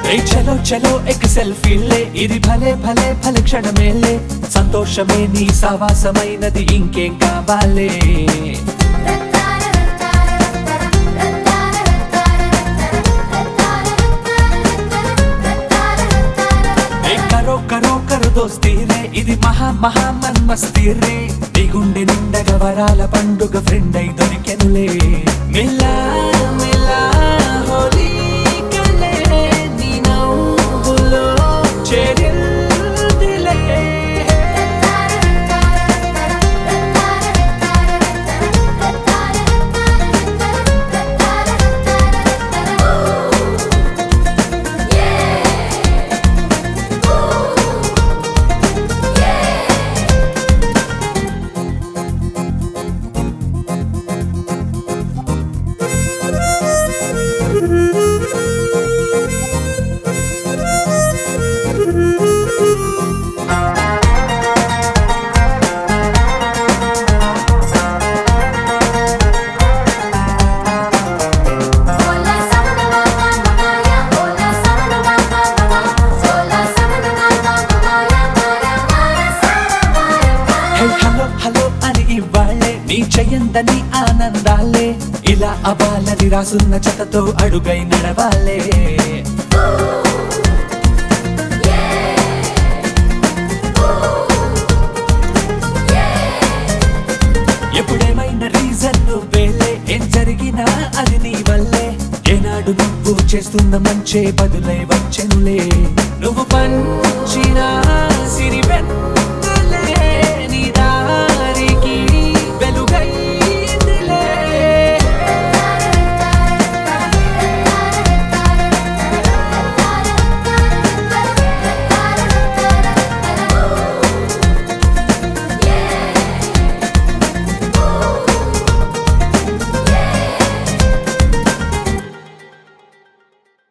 ఏ చలో చలో ఎక్ సెల్ఫీలే ఇది భలే భలే భలే క్షణమేలే సంతోషమే నీ సావాసమైనది ఇంకేం కావాలే ఏ కరో కరో కరో దోస్తీ రే ఇది మహా మహా మన్మస్తీ రే నీ గుండె నిండగ వరాల పండుగ ఫ్రెండ్ అయి దొరికెనులే మిలా మిలా హోలీ కలే నీ నవ్వులో చేరిందిలే Hola sama na mama mama ya hola sama na mama mama hola sama na mama mama ya mara mara sama mara hey hello hello అని ఇవ్వాళ్ళే నీ చెయ్యందని ఆనందాలే ఇలా అవ్వాలని రాసున్న చెతతో అడుగై నడవాలే ఎప్పుడేమైనా రీజన్ నువ్వేలే ఏం జరిగినా అది నీ వల్లే ఏనాడు నువ్వు చేస్తున్న మంచే బదులై వచ్చెనులే నువ్వు పంచిన సిరి